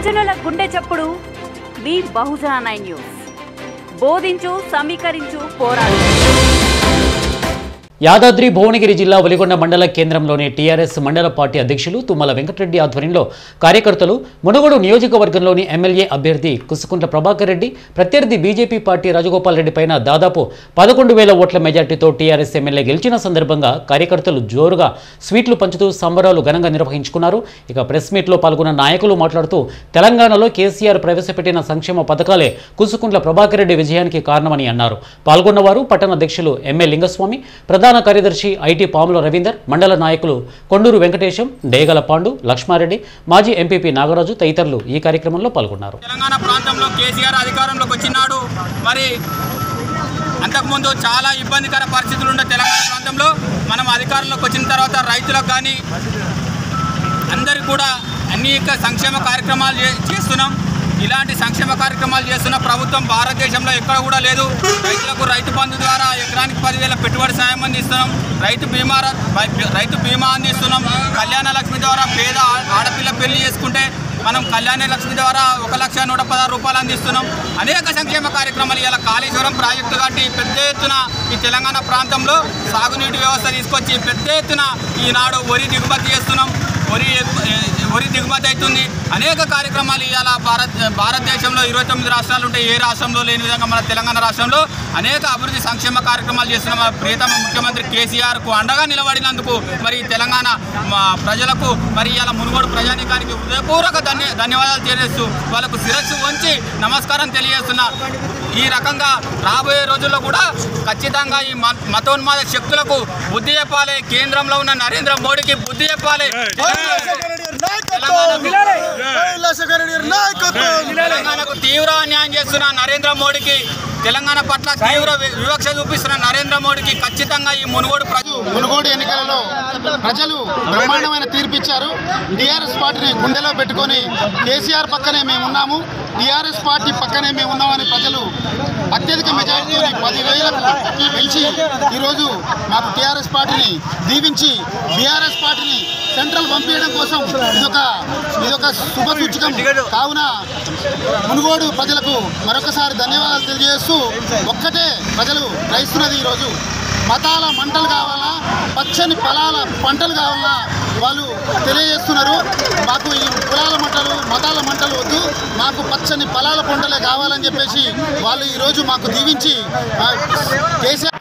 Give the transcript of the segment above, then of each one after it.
బహుజనుల గుండె చప్పుడు మీ బహుజన నైన్ న్యూస్ బోధించు సమీకరించు పోరాడు యాదాద్రి భువనగిరి జిల్లా ఒలిగొండ మండల కేంద్రంలోని టీఆర్ఎస్ మండల పార్టీ అధ్యక్షులు తుమ్మల వెంకటరెడ్డి ఆధ్వర్యంలో కార్యకర్తలు మునుగోడు నియోజకవర్గంలోని ఎమ్మెల్యే అభ్యర్థి కుసుకుంట్ల ప్రభాకర్ రెడ్డి ప్రత్యర్థి బీజేపీ పార్టీ రాజగోపాల్ రెడ్డి పైన దాదాపు పదకొండు వేల ఓట్ల మెజార్టీతో టీఆర్ఎస్ ఎమ్మెల్యే గెలిచిన సందర్భంగా కార్యకర్తలు జోరుగా స్వీట్లు పంచుతూ సంబరాలు ఘనంగా నిర్వహించుకున్నారు ఇక ప్రెస్ మీట్లో పాల్గొన్న నాయకులు మాట్లాడుతూ తెలంగాణలో కేసీఆర్ ప్రవేశపెట్టిన సంక్షేమ పథకాలే కుసుకుంట్ల ప్రభాకర్ రెడ్డి విజయానికి కారణమని అన్నారు పాల్గొన్నవారు పట్టణ అధ్యక్షులు ఎంఏ లింగస్వామి ప్రధాన కార్యదర్శి ఐటీ పాముల రవీందర్ మండల నాయకులు కొండూరు వెంకటేశం డేగల పాండు లక్ష్మారెడ్డి మాజీ ఎంపీపీ నాగరాజు తదితరులు ఈ కార్యక్రమంలో పాల్గొన్నారు తెలంగాణ ప్రాంతంలో కేసీఆర్ అధికారంలోకి వచ్చినాడు మరి అంతకుముందు చాలా ఇబ్బందికర పరిస్థితులు ఉండే తెలంగాణ ప్రాంతంలో మనం అధికారంలోకి వచ్చిన తర్వాత రైతులకు కానీ అందరికి కూడా అనేక సంక్షేమ కార్యక్రమాలు చే- చేస్తున్నాం ఇలాంటి సంక్షేమ కార్యక్రమాలు చేస్తున్న ప్రభుత్వం భారతదేశంలో ఎక్కడ కూడా లేదు రైతులకు రైతు బంధు ద్వారా ఎకరానికి పదివేల పెట్టుబడి సాయం అందిస్తున్నాం రైతు బీమా ర- రైతు బీమా అందిస్తున్నాం కళ్యాణ లక్ష్మి ద్వారా పేద ఆ- ఆడపిల్ల పెళ్లి చేసుకుంటే మనం కళ్యాణ లక్ష్మి ద్వారా ఒక లక్ష నూట పదహారు రూపాయలు అందిస్తున్నాం అనేక సంక్షేమ కార్యక్రమాలు ఇలా కాళేశ్వరం ప్రాజెక్టు కట్టి పెద్ద ఎత్తున ఈ తెలంగాణ ప్రాంతంలో సాగునీటి వ్యవస్థ తీసుకొచ్చి పెద్ద ఎత్తున ఈనాడు వరి దిగుమతి చేస్తున్నాం వరి ఎ- వరి దిగుమతి అవుతుంది అనేక కార్యక్రమాలు ఇవాళ భారత్ భారతదేశంలో ఇరవై తొమ్మిది రాష్ట్రాలు ఉంటే ఏ రాష్ట్రంలో లేని విధంగా మన తెలంగాణ రాష్ట్రంలో అనేక అభివృద్ధి సంక్షేమ కార్యక్రమాలు చేస్తున్న మన ప్రియతమ ముఖ్యమంత్రి కేసీఆర్కు అండగా నిలబడినందుకు మరి తెలంగాణ మా ప్రజలకు మరి ఇవాళ మునుగోడు ప్రజానీకానికి హృదయపూర్వక ధన్య ధన్యవాదాలు తెలియజేస్తూ వాళ్ళకు శిరస్సు వంచి నమస్కారం తెలియజేస్తున్నా ఈ రకంగా రాబోయే రోజుల్లో కూడా ఖచ్చితంగా ఈ మ- మతోన్మాద శక్తులకు బుద్ధి చెప్పాలి కేంద్రంలో ఉన్న నరేంద్ర మోడీకి బుద్ధి చెప్పాలి తెలంగాణకు తీవ్ర అన్యాయం చేస్తున్న నరేంద్ర మోడీకి తెలంగాణ పట్ల తీవ్ర వి- వివక్ష చూపిస్తున్న నరేంద్ర మోడీకి ఖచ్చితంగా ఈ మునుగోడు ప్రజలు మునుగోడు ఎన్నికలలో ప్రజలు బ్రహ్మాండమైన తీర్పిచ్చారు టీఆర్ఎస్ పార్టీని గుండెలో పెట్టుకొని కేసీఆర్ పక్కనే మేము ఉన్నాము టీఆర్ఎస్ పార్టీ పక్కనే మేము ఉన్నామని ప్రజలు అత్యధిక మెజారిటీని పదివేలకు పెంచి ఈరోజు మాకు టీఆర్ఎస్ పార్టీని దీవించి బీఆర్ఎస్ పార్టీని సెంట్రల్ పంపించడం కోసం ఇదొక ఇదొక శుభ సూచకం కావున మునుగోడు ప్రజలకు మరొకసారి ధన్యవాదాలు తెలియజేస్తూ ఒక్కటే ప్రజలు గ్రహిస్తున్నది ఈరోజు మతాల మంటలు కావాలా పచ్చని పొలాల పంటలు కావాలా వాళ్ళు తెలియజేస్తున్నారు మాకు ఈ కులాల మంటలు మతాల మంటలు వద్దు మాకు పచ్చని పొలాల పంటలే కావాలని చెప్పేసి వాళ్ళు ఈరోజు మాకు దీవించి ఆ, కేసీఆర్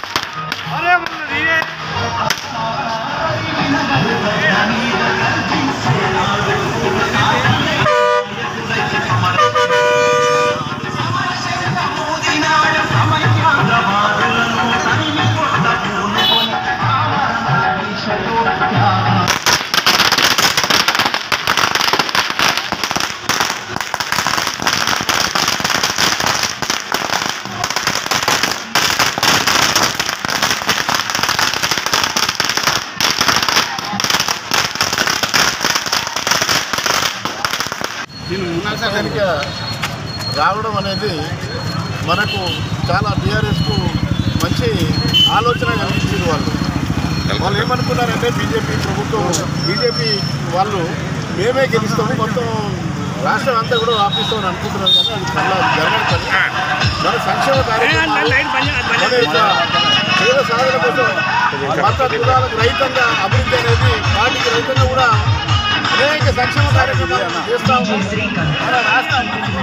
కనుక రావడం అనేది మనకు చాలా టీఆర్ఎస్కు మంచి ఆలోచన కలిగించింది వాళ్ళు వాళ్ళు ఏమనుకున్నారంటే బీజేపీ ప్రభుత్వం బీజేపీ వాళ్ళు మేమే గెలుస్తాము మొత్తం రాష్ట్రం అంతా కూడా ఆపిస్తామని అనుకుంటున్నారు కానీ అది చాలా జరగని పని మన సంక్షేమ కార్యక్రమాలు మన యొక్క పేద సాధన కోసం మత కులాలకు రహితంగా అభివృద్ధి అనేది పార్టీకి రహితంగా కూడా అనేక సంక్షేమ కార్యక్రమాలు చేస్తా ఉన్నాం మన రాష్ట్ర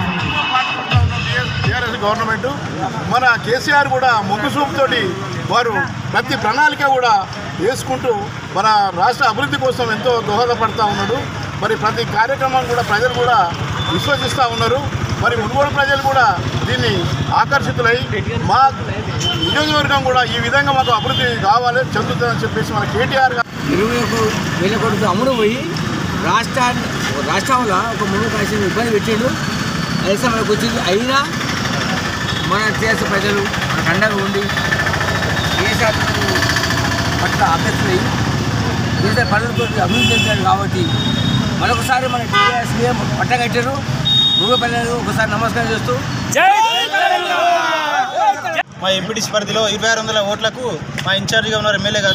టీఆర్ఎస్ గవర్నమెంట్ మన కేసీఆర్ కూడా మొగ్గు చూపుతోటి వారు ప్రతి ప్రణాళిక కూడా వేసుకుంటూ మన రాష్ట్ర అభివృద్ధి కోసం ఎంతో దోహదపడతా ఉన్నాడు మరి ప్రతి కార్యక్రమం కూడా ప్రజలు కూడా విశ్వసిస్తూ ఉన్నారు మరి మునుగోడు ప్రజలు కూడా దీన్ని ఆకర్షితులై మా నియోజకవర్గం కూడా ఈ విధంగా మాకు అభివృద్ధి కావాలి చెందుతుందని చెప్పేసి మన కేటీఆర్ గారు ఇరవై వేల కొడుకు అమ్ముడు పోయి రాష్ట్రాన్ని రాష్ట్రంలో ఒక ముందు కాసిన ఇబ్బంది పెట్టిండు అదే మనకు వచ్చింది అయినా మన దేశ ప్రజలు మన అండగా ఉండి దేశ పట్ల అభ్యర్థులై దేశ పనులతో అభివృద్ధి చెందారు కాబట్టి మరొకసారి మన టీఆర్ఎస్కి పట్టగట్టారు మూడు పిల్లలు ఒకసారి నమస్కారం చేస్తూ మా ఎంపీటీసీ పరిధిలో ఇరవై ఆరు వందల ఓట్లకు మా ఇన్ఛార్జిగా ఉన్నారు ఎమ్మెల్యే గారు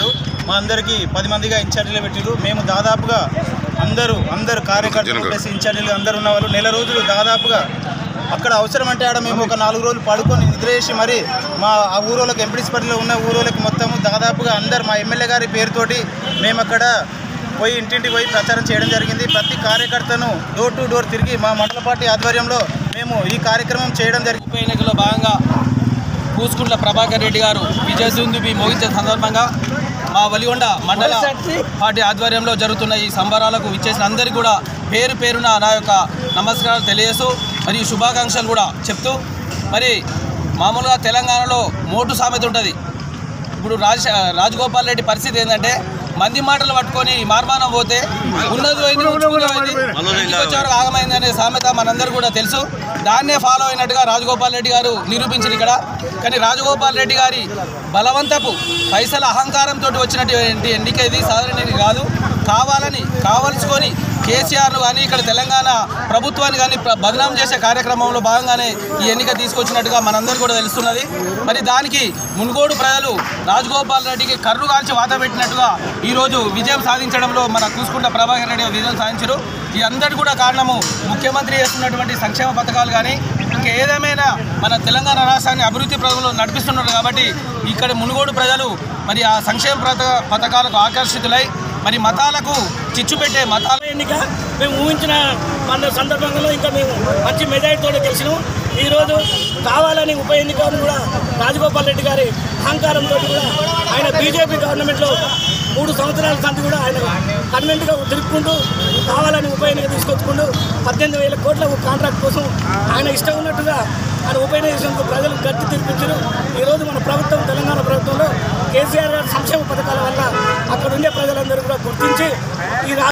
మా అందరికీ పది మందిగా ఇన్ఛార్జీలు పెట్టిరు మేము దాదాపుగా అందరూ అందరు కార్యకర్తలు ప్లస్ ఇన్ఛార్జీలు అందరు ఉన్న వాళ్ళు నెల రోజులు దాదాపుగా అక్కడ అవసరం అంటే ఆడ మేము ఒక నాలుగు రోజులు పడుకొని నిద్ర చేసి మరి మా ఆ ఊరోళ్ళకి ఎంపీడీస్పల్లిలో ఉన్న ఊరోళ్ళకి మొత్తము దాదాపుగా అందరు మా ఎమ్మెల్యే గారి పేరుతోటి మేము అక్కడ పోయి ఇంటింటికి పోయి ప్రచారం చేయడం జరిగింది ప్రతి కార్యకర్తను డోర్ టు డోర్ తిరిగి మా మండల పార్టీ ఆధ్వర్యంలో మేము ఈ కార్యక్రమం చేయడం జరిగింది ఉప ఎన్నికలో భాగంగా పూసుకుంట్ల ప్రభాకర్ రెడ్డి గారు విజయసింధుబి మోగించే సందర్భంగా మా వలిగొండ మండల పార్టీ ఆధ్వర్యంలో జరుగుతున్న ఈ సంబరాలకు విచ్చేసిన అందరికీ కూడా పేరు పేరున నా యొక్క నమస్కారాలు తెలియజేస్తూ మరియు శుభాకాంక్షలు కూడా చెప్తూ మరి మామూలుగా తెలంగాణలో మోటు సామెత ఉంటుంది ఇప్పుడు రాజ రాజగోపాల్ రెడ్డి పరిస్థితి ఏంటంటే మంది మాటలు పట్టుకొని మార్మానం పోతే ఉన్నది పోయింది ఉంచుకున్నది పోయింది ఇంటికి వచ్చే వరకు ఆగమైంది అనే సామెత మనందరూ కూడా తెలుసు దాన్నే ఫాలో అయినట్టుగా రాజగోపాల్ రెడ్డి గారు నిరూపించారు ఇక్కడ కానీ రాజగోపాల్ రెడ్డి గారి బలవంతపు పైసల అహంకారంతో వచ్చినటువంటి ఎన్నిక ఇది సాధారణ ఎన్నిక కాదు కావాలని కావలసుకొని కేసీఆర్ను కానీ ఇక్కడ తెలంగాణ ప్రభుత్వాన్ని కానీ ప్ర- బదనాం చేసే కార్యక్రమంలో భాగంగానే ఈ ఎన్నిక తీసుకొచ్చినట్టుగా మనందరూ కూడా తెలుస్తున్నది మరి దానికి మునుగోడు ప్రజలు రాజగోపాల్ రెడ్డికి కర్రు కాల్చి వాత పెట్టినట్టుగా ఈరోజు విజయం సాధించడంలో మన కూసుకుంట ప్రభాకర్ రెడ్డి విజయం సాధించారు ఈ అందరి కూడా కారణము ముఖ్యమంత్రి చేస్తున్నటువంటి సంక్షేమ పథకాలు కానీ ఇంకా ఏదేమైనా మన తెలంగాణ రాష్ట్రాన్ని అభివృద్ధి ప్రజలు నడిపిస్తున్నారు కాబట్టి ఇక్కడ మునుగోడు ప్రజలు మరి ఆ సంక్షేమ పథక పథకాలకు ఆకర్షితులై మరి మతాలకు చిచ్చు పెట్టే మతాల ఎన్నిక మేము ఊహించిన మన సందర్భంలో ఇంకా మేము మంచి మెజారిటీతో గెలిచినాం ఈరోజు కావాలని ఉప ఎన్నికను కూడా రాజగోపాల్ రెడ్డి గారి అహంకారంతో కూడా ఆయన బీజేపీ గవర్నమెంట్లో మూడు సంవత్సరాల సంతి కూడా ఆయన కన్వెంట్గా తిరుక్కుంటూ కావాలని ఉప ఎన్నిక తీసుకొచ్చుకుంటూ పద్దెనిమిది వేల కోట్ల కాంట్రాక్ట్ కోసం ఆయన ఇష్టం ఉన్నట్టుగా ఆయన ఉప ఎన్నిక చేసినందుకు ప్రజలు గట్టి తీర్పించారు ఈరోజు మన ప్రభుత్వం తెలంగాణ ప్రభుత్వంలో కేసీఆర్ గారి సంక్షేమ పథకాల వల్ల అక్కడ ఉండే ప్రజలందరూ కూడా గుర్తించి ఈ రా-